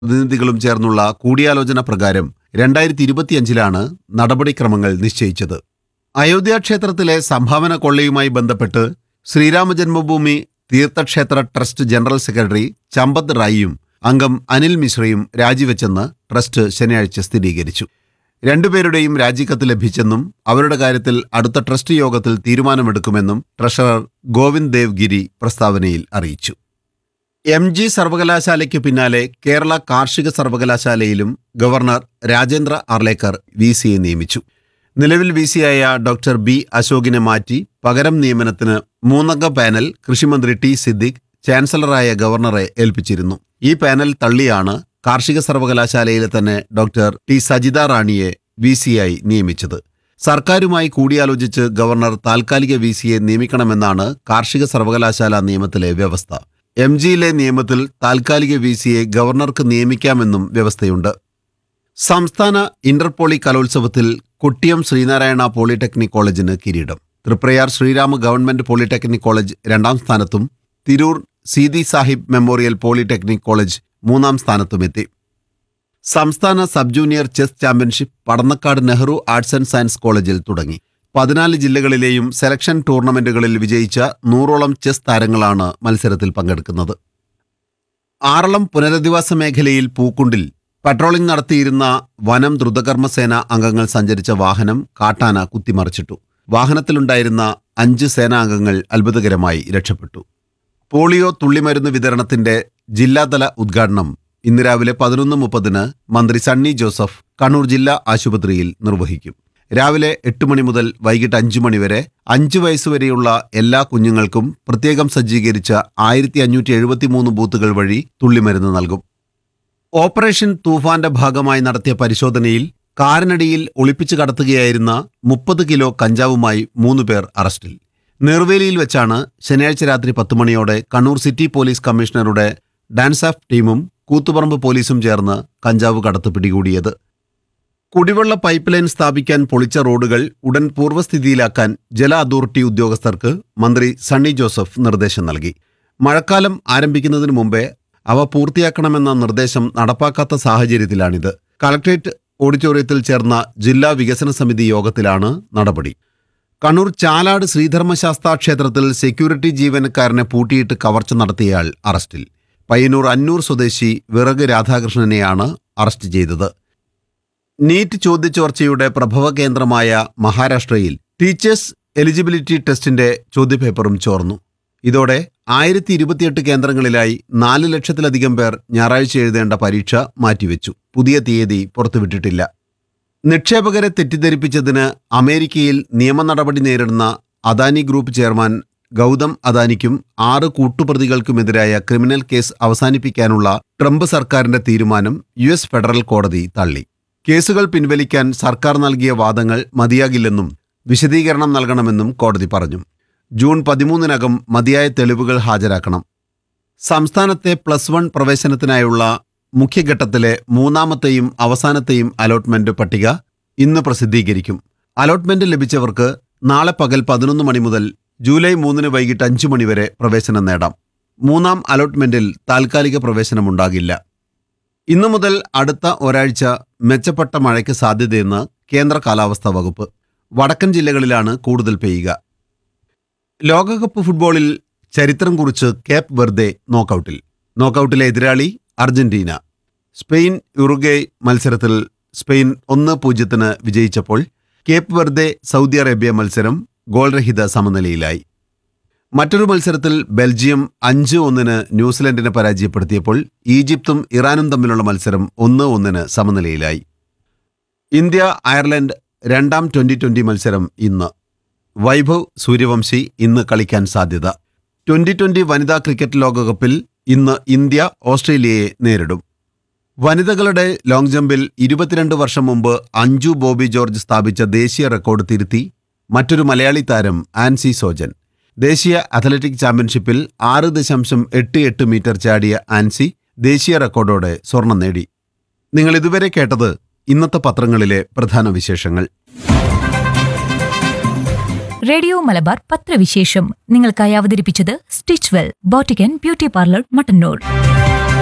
പ്രതിനിധികളും ചേർന്നുള്ള കൂടിയാലോചന പ്രകാരം രണ്ടായിരത്തി ഇരുപത്തിയഞ്ചിലാണ് നടപടിക്രമങ്ങൾ നിശ്ചയിച്ചത് അയോധ്യ ക്ഷേത്രത്തിലെ സംഭാവന കൊള്ളയുമായി ബന്ധപ്പെട്ട് Shri Rama Janmabhoomi Teerthkshetra trust general secretary Champat റായിയും അംഗം അനിൽ മിശ്രയും രാജിവെച്ചെന്ന് ട്രസ്റ്റ് ശനിയാഴ്ച സ്ഥിരീകരിച്ചു രണ്ടുപേരുടെയും രാജിക്കത്ത് ലഭിച്ചെന്നും അവരുടെ കാര്യത്തിൽ അടുത്ത ട്രസ്റ്റ് യോഗത്തിൽ തീരുമാനമെടുക്കുമെന്നും ട്രഷറർ ഗോവിന്ദ് ദേവ് ഗിരി പ്രസ്താവനയിൽ അറിയിച്ചു എം ജി സർവകലാശാലയ്ക്ക് പിന്നാലെ കേരള കാർഷിക സർവകലാശാലയിലും ഗവർണർ രാജേന്ദ്ര അർലേക്കർ വി സിയെ നിയമിച്ചു നിലവിൽ വി സിയായ ഡോക്ടർ ബി അശോകിനെ മാറ്റി പകരം നിയമനത്തിന് മൂന്നംഗ പാനൽ കൃഷിമന്ത്രി ടി സിദ്ദിഖ് ചാൻസലറായ ഗവർണറെ ഏൽപ്പിച്ചിരുന്നു ഈ പാനൽ തള്ളിയാണ് കാർഷിക സർവകലാശാലയിലെ തന്നെ ഡോക്ടർ ടി സജിത റാണിയെ വി സിയായി നിയമിച്ചത് സർക്കാരുമായി കൂടിയാലോചിച്ച് ഗവർണർ താൽക്കാലിക വി സിയെ നിയമിക്കണമെന്നാണ് കാർഷിക സർവകലാശാല നിയമത്തിലെ വ്യവസ്ഥ എം ജിയിലെ നിയമത്തിൽ താൽക്കാലിക വി സിയെ ഗവർണർക്ക് നിയമിക്കാമെന്നും വ്യവസ്ഥയുണ്ട് സംസ്ഥാന ഇന്റർപോളി കലോത്സവത്തിൽ കുട്ടിയം ശ്രീനാരായണ പോളിടെക്നിക് കോളേജിന് കിരീടം Thriprayar Sreerama government polytechnic college രണ്ടാം സ്ഥാനത്തും Tirur Seethi Sahib memorial polytechnic college മൂന്നാം സ്ഥാനത്തുമെത്തി സംസ്ഥാന sub junior chess championship Padannakkad Nehru arts and science കോളേജിൽ തുടങ്ങി പതിനാല് ജില്ലകളിലെയും സെലക്ഷൻ ടൂർണമെന്റുകളിൽ വിജയിച്ച നൂറോളം ചെസ് താരങ്ങളാണ് മത്സരത്തിൽ പങ്കെടുക്കുന്നത് ആറളം പുനരധിവാസ മേഖലയിൽ പൂക്കുണ്ടിൽ പട്രോളിംഗ് നടത്തിയിരുന്ന വനം ദ്രുതകർമ്മസേന അംഗങ്ങൾ സഞ്ചരിച്ച വാഹനം കാട്ടാന കുത്തിമറിച്ചിട്ടു വാഹനത്തിലുണ്ടായിരുന്ന അഞ്ച് സേനാംഗങ്ങൾ അത്ഭുതകരമായി രക്ഷപ്പെട്ടു പോളിയോ തുള്ളിമരുന്ന് വിതരണത്തിന്റെ ജില്ലാതല ഉദ്ഘാടനം ഇന്ന് രാവിലെ പതിനൊന്ന് മുപ്പതിന് മന്ത്രി സണ്ണി ജോസഫ് കണ്ണൂർ ജില്ലാ ആശുപത്രിയിൽ നിർവഹിക്കും രാവിലെ എട്ട് മണി മുതൽ വൈകിട്ട് അഞ്ചു മണി വരെ അഞ്ചു വയസ്സുവരെയുള്ള എല്ലാ കുഞ്ഞുങ്ങൾക്കും പ്രത്യേകം സജ്ജീകരിച്ച ആയിരത്തി അഞ്ഞൂറ്റി എഴുപത്തിമൂന്ന് ബൂത്തുകൾ വഴി തുള്ളിമരുന്ന് നൽകും ഓപ്പറേഷൻ തൂഫാന്റെ ഭാഗമായി നടത്തിയ പരിശോധനയിൽ കാറിനടിയിൽ ഒളിപ്പിച്ചു കടത്തുകയായിരുന്ന മുപ്പത് കിലോ കഞ്ചാവുമായി മൂന്ന് പേർ അറസ്റ്റിൽ നിർവേലിയിൽ വെച്ചാണ് ശനിയാഴ്ച രാത്രി പത്ത് മണിയോടെ കണ്ണൂർ സിറ്റി പോലീസ് കമ്മീഷണറുടെ ഡാൻസാഫ് ടീമും കൂത്തുപറമ്പ് പോലീസും ചേർന്ന് കഞ്ചാവ് കടത്ത് പിടികൂടിയത് കുടിവെള്ള പൈപ്പ് ലൈൻ സ്ഥാപിക്കാൻ പൊളിച്ച റോഡുകൾ ഉടൻ പൂർവ്വസ്ഥിതിയിലാക്കാൻ ജല അതോറിറ്റി ഉദ്യോഗസ്ഥർക്ക് മന്ത്രി സണ്ണി ജോസഫ് നിർദ്ദേശം നൽകി മഴക്കാലം ആരംഭിക്കുന്നതിന് മുമ്പേ അവ പൂർത്തിയാക്കണമെന്ന നിർദ്ദേശം നടപ്പാക്കാത്ത സാഹചര്യത്തിലാണിത് കളക്ട്രേറ്റ് ഓഡിറ്റോറിയത്തിൽ ചേർന്ന ജില്ലാ വികസന സമിതി യോഗത്തിലാണ് നടപടി കണ്ണൂർ ചാലാട് ശ്രീധർമ്മശാസ്താ ക്ഷേത്രത്തിൽ സെക്യൂരിറ്റി ജീവനക്കാരനെ പൂട്ടിയിട്ട് കവർച്ച നടത്തിയയാൾ അറസ്റ്റിൽ പയ്യന്നൂർ അന്നൂർ സ്വദേശി വിറക് രാധാകൃഷ്ണനെയാണ് അറസ്റ്റ് ചെയ്തത് നീറ്റ് ചോദ്യചോർച്ചയുടെ പ്രഭവ കേന്ദ്രമായ മഹാരാഷ്ട്രയിൽ ടീച്ചേഴ്സ് എലിജിബിലിറ്റി ടെസ്റ്റിന്റെ ചോദ്യപേപ്പറും ചോർന്നു ഇതോടെ ആയിരത്തി ഇരുപത്തിയെട്ട് കേന്ദ്രങ്ങളിലായി നാല് ലക്ഷത്തിലധികം പേർ ഞായറാഴ്ച എഴുതേണ്ട പരീക്ഷ മാറ്റിവെച്ചു പുതിയ തീയതി പുറത്തുവിട്ടിട്ടില്ല നിക്ഷേപകരെ തെറ്റിദ്ധരിപ്പിച്ചതിന് അമേരിക്കയിൽ നിയമ നടപടി നേരിടുന്ന അദാനി ഗ്രൂപ്പ് ചെയർമാൻ ഗൗതം അദാനിക്കും ആറ് കൂട്ടുപ്രതികൾക്കുമെതിരായ ക്രിമിനൽ കേസ് അവസാനിപ്പിക്കാനുള്ള ട്രംപ് സർക്കാരിന്റെ തീരുമാനം യു എസ് ഫെഡറൽ കോടതി തള്ളി കേസുകൾ പിൻവലിക്കാൻ സർക്കാർ നൽകിയ വാദങ്ങൾ മതിയാകില്ലെന്നും വിശദീകരണം നൽകണമെന്നും കോടതി പറഞ്ഞു ജൂൺ പതിമൂന്നിനകം മതിയായ തെളിവുകൾ ഹാജരാക്കണം സംസ്ഥാനത്തെ പ്ലസ് വൺ പ്രവേശനത്തിനായുള്ള മുഖ്യഘട്ടത്തിലെ മൂന്നാമത്തെയും അവസാനത്തെയും അലോട്ട്മെന്റ് പട്ടിക ഇന്ന് പ്രസിദ്ധീകരിക്കും അലോട്ട്മെന്റ് ലഭിച്ചവർക്ക് നാളെ പകൽ പതിനൊന്ന് മണി മുതൽ ജൂലൈ മൂന്നിന് വൈകിട്ട് അഞ്ചു മണിവരെ പ്രവേശനം നേടാം മൂന്നാം അലോട്ട്മെന്റിൽ താൽക്കാലിക പ്രവേശനമുണ്ടാകില്ല ഇന്നു മുതൽ അടുത്ത ഒരാഴ്ച മെച്ചപ്പെട്ട മഴയ്ക്ക് സാധ്യതയെന്ന് കേന്ദ്ര കാലാവസ്ഥാ വകുപ്പ് വടക്കൻ ജില്ലകളിലാണ് കൂടുതൽ പെയ്യുക ലോകകപ്പ് ഫുട്ബോളിൽ ചരിത്രം കുറിച്ച് കേപ്പ് വെർദെ നോക്കൌട്ടിൽ നോക്കൌട്ടിലെ എതിരാളി അർജന്റീന സ്പെയിൻ യുറുഗേ മത്സരത്തിൽ സ്പെയിൻ ഒന്ന് പൂജ്യത്തിന് വിജയിച്ചപ്പോൾ കേപ്പ് വെർദെ സൗദി അറേബ്യ മത്സരം ഗോൾരഹിത സമനിലയിലായി മറ്റൊരു മത്സരത്തിൽ ബെൽജിയം അഞ്ച് ഒന്നിന് ന്യൂസിലൻഡിനെ പരാജയപ്പെടുത്തിയപ്പോൾ ഈജിപ്തും ഇറാനും തമ്മിലുള്ള മത്സരം ഒന്ന് ഒന്നിന് സമനിലയിലായി ഇന്ത്യ അയർലൻഡ് രണ്ടാം ട്വന്റി ട്വന്റി മത്സരം ഇന്ന് വൈഭവ് സൂര്യവംശി ഇന്ന് കളിക്കാൻ സാധ്യത ട്വന്റി ട്വന്റി വനിതാ ക്രിക്കറ്റ് ലോകകപ്പിൽ ഇന്ന് ഇന്ത്യ ഓസ്ട്രേലിയയെ നേരിടും വനിതകളുടെ ലോങ് ജമ്പിൽ ഇരുപത്തിരണ്ട് വർഷം മുമ്പ് അഞ്ജു ബോബി ജോർജ് സ്ഥാപിച്ച ദേശീയ റെക്കോർഡ് തിരുത്തി മറ്റൊരു മലയാളി താരം ആൻസി സോജൻ ദേശീയ അത്ലറ്റിക് ചാമ്പ്യൻഷിപ്പിൽ ആറ് ദശാംശം എട്ട് എട്ട് മീറ്റർ ചാടിയ ആൻസി ദേശീയ റെക്കോർഡോടെ സ്വർണം നേടി നിങ്ങൾ ഇതുവരെ കേട്ടത് ഇന്നത്തെ പത്രങ്ങളിലെ പ്രധാന വിശേഷങ്ങൾ റേഡിയോ മലബാർ പത്രവിശേഷം നിങ്ങൾക്കായി അവതരിപ്പിച്ചത് stitch well boutique and beauty parlour Mattannur